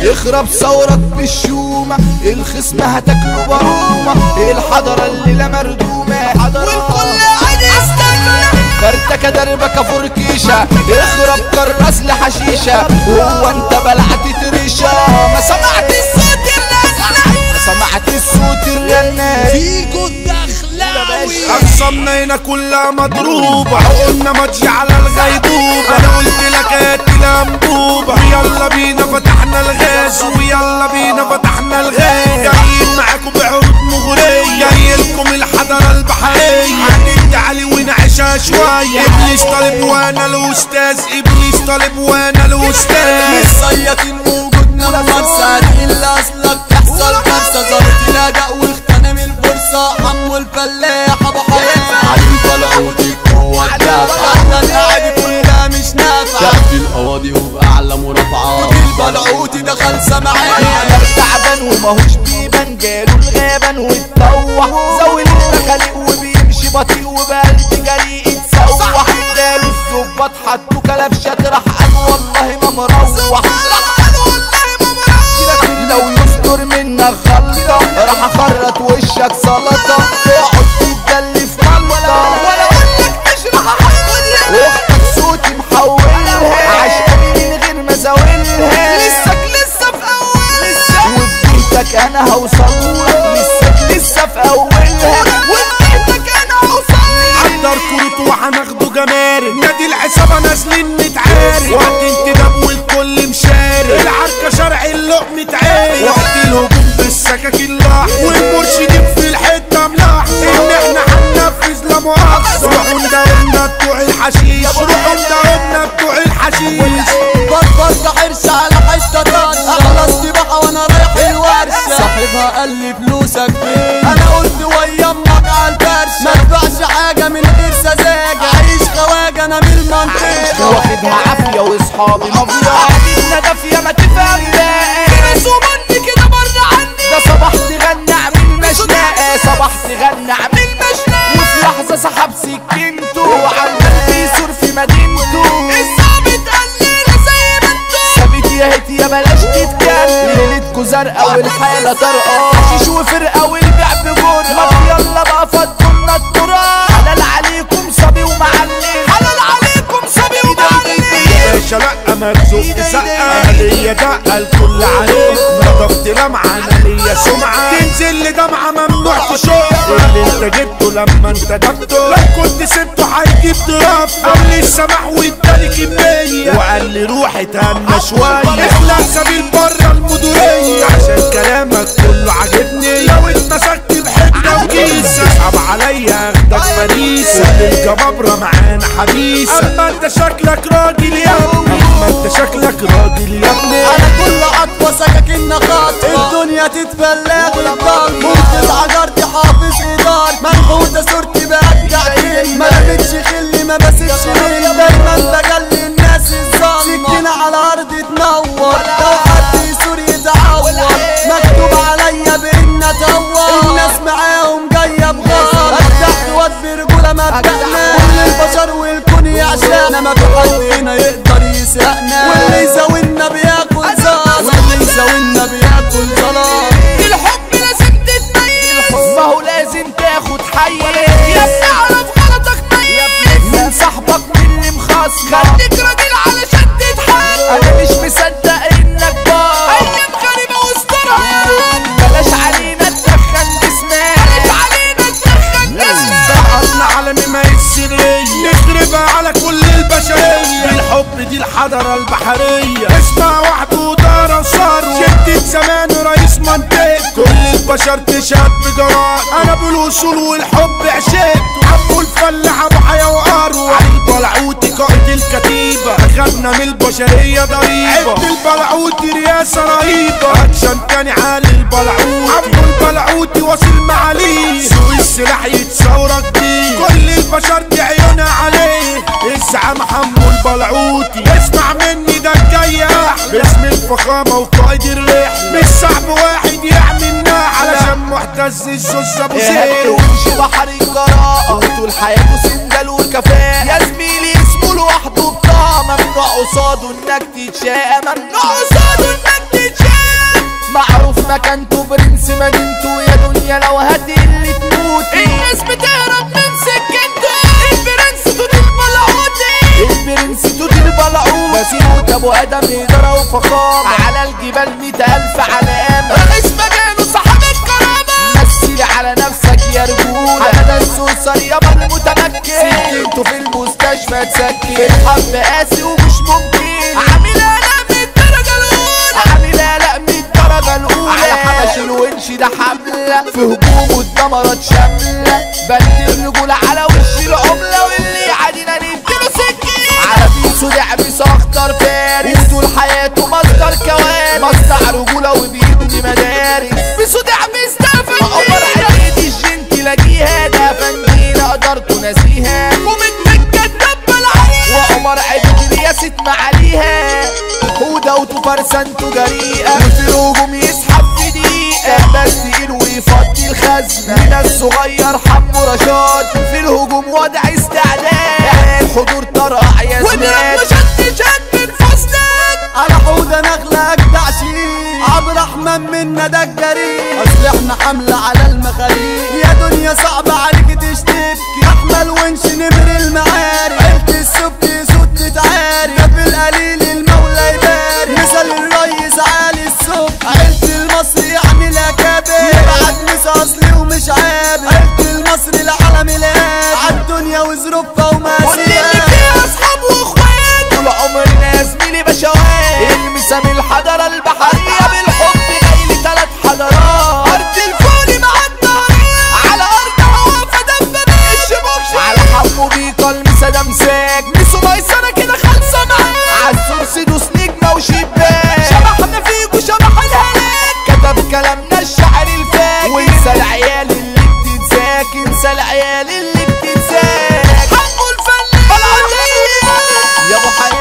اخرب ثورك بالشومة الخصم هتاكله برومة الحضرة الليلة مردومة والكل قاعد يستنى فرتك دربك فركيشة اخرب كراس لحشيشة هو انت بلعت تريشة ما سمعت الصوت الرنة ما سمعت الصوت الرنة فيكو الدخلاوي أقسامنا هنا كلها مضروبة قلنا ماتش على الغيبوبة أنا قلت لك هات الأنبوبة ويلا بينا فتحنا الغاز ويلا بينا فتحنا الغاز جايين معاكم بعروض مغرية جاي لكم الحضارة البحرية هندي علي ونعيشها شوية إبليس طالب وأنا الأستاذ إبليس طالب وأنا الأستاذ مصيطين وجودنا بمرسى اللي اصلك تحصل كارثه ظابط الاداء واغتنم الفرصه عمو الفلاح ابو حياه علي طلعوتك هو الدافع احنا القعد كلها مش نافع تحت القواضي وباعلى مرافعات البلعوتي دخل سمعان تعبان وماهوش بيبان جاله الغابن واتطوح زاوي المخالق وبيمشي بطيء وبقلب جريء اتسوح جاله الظباط حطوا كلبشة راح قال والله ما مروح لو يستر منك غلطة راح اخرط وشك سلطة تقعد تتدلي في ملطة ولا اقولك مش راح احولها اختك صوتي محولها عشقاني من غير ما زاولها لسك لسه في اولها وفي بيتك انا هوصلها لسك لسه في اولها وفي بيتك انا هوصلها حضر كروت وهناخده جمارك نادي العصابة نازلين نتعارك وقت انتداب والكل مشارك العركة شرع اللقمة عارك وقت الهجوم بالسكاكين لاح والمرشدين في الحتة ملاح ان احنا هننفذ لا مؤاخذة روحوا نداولنا بتوع الحشيش روحوا نداولنا بتوع الحشيش فرفر حرص على حته طرش اخلص سباحه وانا رايح الورشه صاحبها قال لي فلوسك فين انا قلت ويا امك على الفرشه ما ادفعش حاجه من غير سذاجه عيش خواجه انا من المنطقه واخدها عافية واصحابي مافيا قاعدين دافية ما تفهم ناس ومني كده بره عني ده صباح تغنى اعمل مشنقة صباح تغنى اعمل مشنقة وفي لحظة سحب سكينته وعمال بيسور في مدينته الظابط قال لي زي ما انتوا ثابت يا هيت يا بلاش تتكلم ليلتكوا زرقاء والحالة طرقة حشيش وفرقة والبيع بجرأة ما يلا بقى فضلنا التراب حلال عليكم صبي ومعلم حلال عليكم صبي ومعلم باشا لا ما تزق سقة انا ليا دقة الكل عارف نضفت لمعة انا ليا سمعة تنزل لي دمعة ممنوع تشوف اللي انت جبته لما انت جبته لو كنت سبته هيجيب ضرب قال لي السماح واداني كمية وقال لي روح اتهنى شوية اخلع سبيل بره المديرية عشان كلامك كله عاجبني لو اتمسكت بحجة وكيسة اصعب عليا اخدك فريسة الجبابرة معانا حبيسة اما انت شكلك راجل يا ابني اما انت شكلك راجل يا ابني انا كل عطوة سكاكين خاطفة الدنيا تتبلغ الضل قلت العجرتي حافظ ادار منحوتة صورتي برجع تاني ما لقيتش خلي ما بسيبش مني دايما بجلي الناس الظلمة سكينة على الارض تنور لو حد يسور يتعور مكتوب عليا بان اتهور الناس معاهم جاية بغار ارتحت واد برجولة مبدأنا كل البشر والكون يعشقنا ما في حد هنا يقدر يسرقنا واللي يزاولنا بياكل زلط واللي يزاولنا بياكل زلط الحب لازم تتميز الحب ما هو لازم تاخد حيز يا ابني اعرف غلطك ميز من صاحبك من اللي مخصم خليك راجل علشان تتحمل انا مش مصدق انك بار ايام غريبة واسطورة بلاش علينا تدخن جسمك بلاش علينا تدخن جسمك سقطنا عالمي ما السرية نخربها على كل البشرية الحب دي الحضارة البحرية اسمع وحده ودار وثروة شدة زمان رئيس منطقة كل البشر تشهد بجواد انا بالوصول والحب عشقته عبو الفلاح ابو حياة واروع علي البلعوتي قائد الكتيبة اخدنا من البشرية ضريبة عبد البلعوتي رياسة رهيبة اكشن تاني عالي البلعوتي عبد البلعوتي واصل معاليه سوق السلاح يتصورك بيه كل البشر دي عيونها عليه الزعام حمو البلعوتي اسمع مني ده الجاي احلى باسم الفخامة وقائد الرحلة مش صعب واحد يعملنا علشان محتز الزوز ابو زيد ومشي بحر الجراءة وطول حياته سندال وكفاءة يا زميلي اسمه لوحده بطاقة ممنوع قصاده انك تتشاقى ممنوع قصاده انك تتشاقى معروف مكانته برنس مدينته يا دنيا لو هتقل تموتي الناس بتهرب من سكنته البرنس توت البلعوتي البرنس توت البلعوتي بسيوت ابو ادم اداره وفخامه على الجبال مئة الف علامه رئيس مجاله صاحب الكرامه مثل على نفسك يا رجوله حمد السوسر يابا المتمكن سكنته في المستشفى تسكن في الحب قاسي ومش ممكن عامل قلق من الدرجه الاولى عامل قلق من الدرجه الاولى على حبش الونش ده حمله في هجومه الدمرات شامله بند الرجوله على وش العمله واللي عادينا نديله سكين على بيسو لعب اخطر فارس وطول حياته مصدر كوارث مصنع رجوله وبيبني مدارس بيسو لعب استفاد عمر عيد الجن تلاقيها ده فندينا قدرت ناسيها ومتمكن دب العريق وعمر عيد رياسة معاليها هودة وتفرسنته جريئة وفي الهجوم يسحب في دقيقة بس تقيل ويفضي الخزنة من الصغير حمو رشاد في الهجوم وضع استعداد الحضور طرع يا زمان وشد شد من فصلك على حوضة نخلة اجدع شيء عبد الرحمن منا ده الجريء اصل احنا حملة على المخاليق يا دنيا صعبة عليك تشتبكي احمل ونش نمر المعارك عيلة السبك صوت تتعارك ده في القليل المولى يبارك مثل الريس عالي السبك عيلة المصري يعملها كابر يبعت مس اصلي ومش عابر عيلة المصري العالم الاب عالدنيا وظروفها واللي وماسيها فيها اصحاب واخوات طول عمرنا يا زميلي بشوات المسام الحضارة البحرية بالحب جاي تلات حضارات ارض الفول مع الطريق على ارض واقفة دبابات الشبوك على حمو بيكا المسا ده مساك نسو ميسرة كده خالصة معاك عالسورس دوس نجمة وشباك شبحنا فيكو شبح الهلاك كتب كلامنا الشعر الفاكر وانسى العيال اللي بتنساك انسى العيال اللي بتنساك حقه الفن العادية يا ابو حي